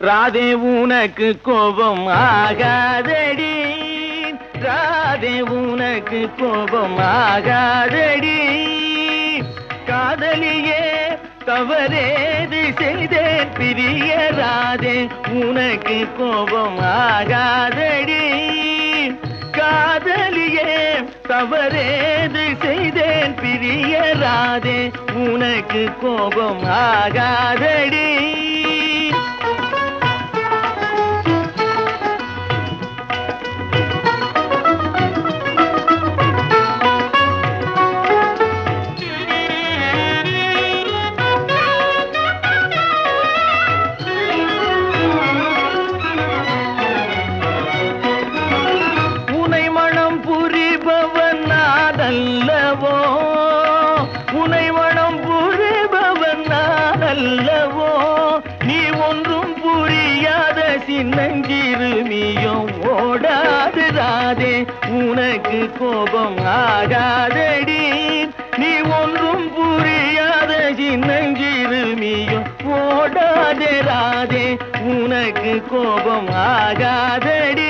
ராதே உனக்கு கோபம் ஆகாதடி ராதே உனக்கு கோபம் ஆகாதடி காதலியே தவறேது செய்தேன் பிரிய ராதே உனக்கு கோபம் ஆகாதடி காதலியே தவறேது செய்தேன் பிரிய ராதே உனக்கு கோபம் ஆகாதடி உனை மனம் புரிபவன் நான் அல்லவோ உனை மனம் புரிபவன் நான் அல்லவோ நீ ஒன்றும் புரியாத சின்னஞ்சிறுமியும் ஓடாது ராதே உனக்கு கோபம் ஆகாதடி நீ ஒன்றும் புரியாத சின்னஞ்சிறுமியும் ஓடாதே ராதே உனக்கு கோபம் ஆகாதடி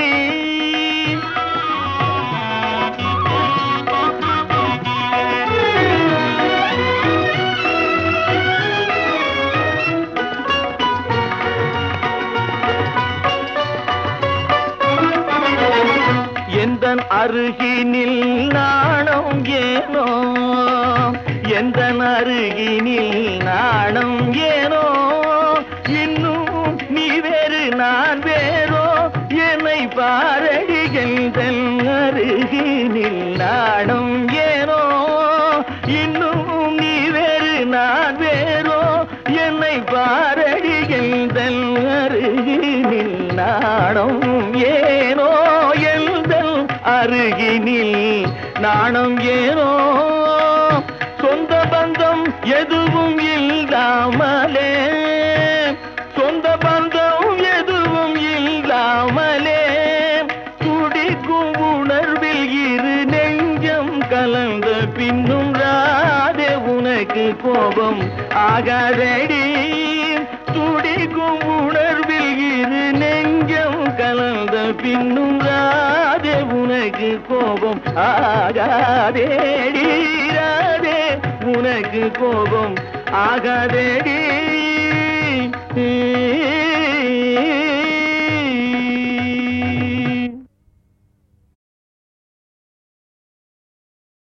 எந்த அருகினில் நாணம் ஏனோ எந்த அருகினில் நாணம் ஏனோ இன்னும் நீ வேறு நான் வேறோ என்னை பாரடி எந்த அருகினில் நாணம் ஏனோ இன்னும் நீ வேறு நான் வேறோ என்னை பாரடி எந்த அருகினில் நாணம் ஏனோ எந்தல் அருகினில் நாணம் ஏனோ சொந்த பந்தம் எதுவும் இல்லாமலே சொந்த பந்தம் எதுவும் இல்லாமலே துடிக்கும் உணர்வில் இரு நெஞ்சம் கலந்த பின்னும் ராதே உனக்கு கோபம் ஆகாதடி துடிக்கும் உணர்வில் இரு நெஞ்சம் கலந்த பின்னும் ராதே உனக்கு கோபம் ஆகாதேடி ராதே உனக்கு கோபம் ஆகாதேடி